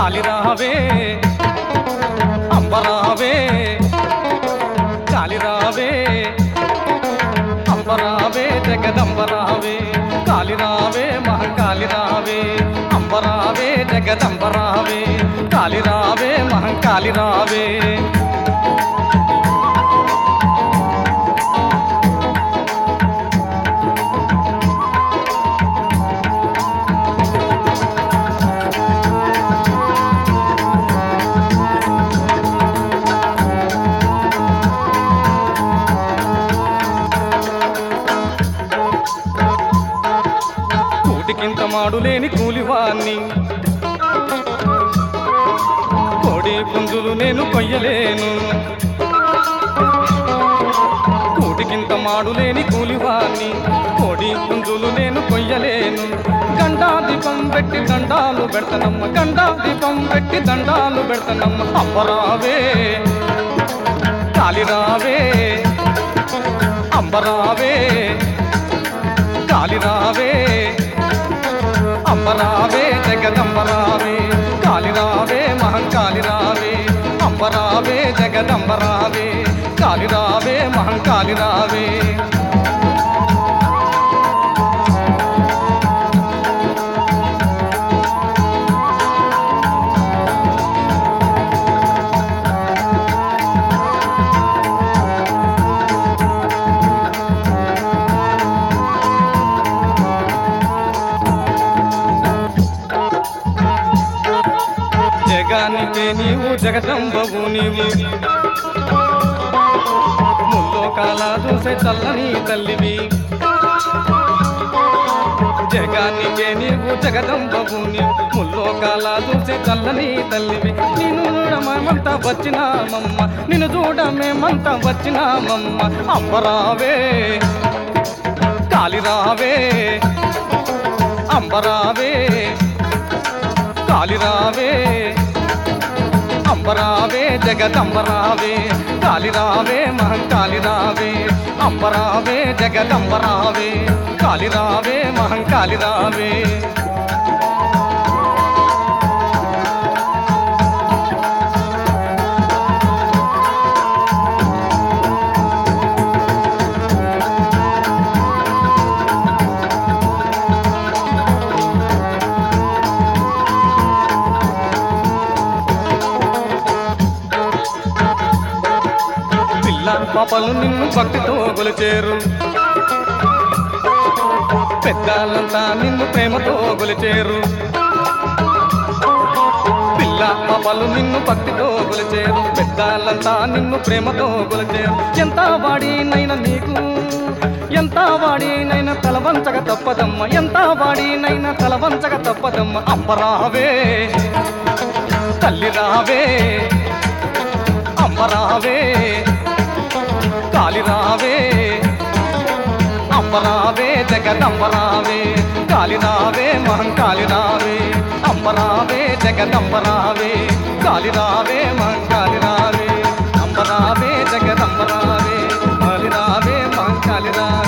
కాలిరావే అంబరావే కాలిరావే అంబరావే జగదంబరావే కాలిరావే మహంకాలిరావే అంబరావే జగదంబరావే కాలిరావే మహంకాలిరావే కూటికింత మాడు లేని కూలివాణ్ణి కోడి పుంజులు నేను కొయ్యలేను కూటికింత మాడు లేని కూలివాణ్ణి కోడి పుంజులు నేను కొయ్యలేను గండా దీపం పెట్టి దండాలు పెడతనమ్మ గండా దీపం పెట్టి దండాలు పెడతనమ్మ అంబరావే కాలిరావే అంబరావే కాలిరావే అంబరావే జగదంబరావే కాలిరావే మహంకాలిరావే అంబరావే జగదంబరావే కాలిరావే మహంకాలిరావే జగానికే నీవు జగదంబవు నీవు ముల్లోకాల చూసే చల్లని తల్లివి జగానికే నీవు జగదంబవు నీవు ముల్లోకాల చూసే చల్లని తల్లివి నిన్ను చూడమేమంతా వచ్చినామమ్మ నిన్ను చూడమేమంతా వచ్చినామమ్మ అంబరావే కాలిరావే అంబరావే కాలిరావే అంబరావే జగదంబరావే కాలిరావే మహంకాలిరావే అంబరావే జగదంబరావే కాలిరావే మహంకాలిరావే పిల్ల పాపలు నిన్ను భక్తితో గొలిచేరు పెద్దాలంతా నిన్ను ప్రేమతో గొలిచేరు పిల్ల పాపలు నిన్ను భక్తితో గొలిచేరు పెద్దాలంతా నిన్ను ప్రేమతో గొలిచేరు ఎంత వాడినైనా నీకు ఎంత వాడినైనా తలవంచక తప్పదమ్మ ఎంత వాడినైనా తలవంచక తప్పదమ్మ అంబరావే తల్లి రావే అంబరావే కాలిరావే అంబరావే జగదంబరావే కాలిరావే మహంకాలిరావే అంబరావే జగదంబరావే కాలిరావే మహంకాలిరావే అంబరావే జగదంబరావే కాలిరావే మహంకాలిరావే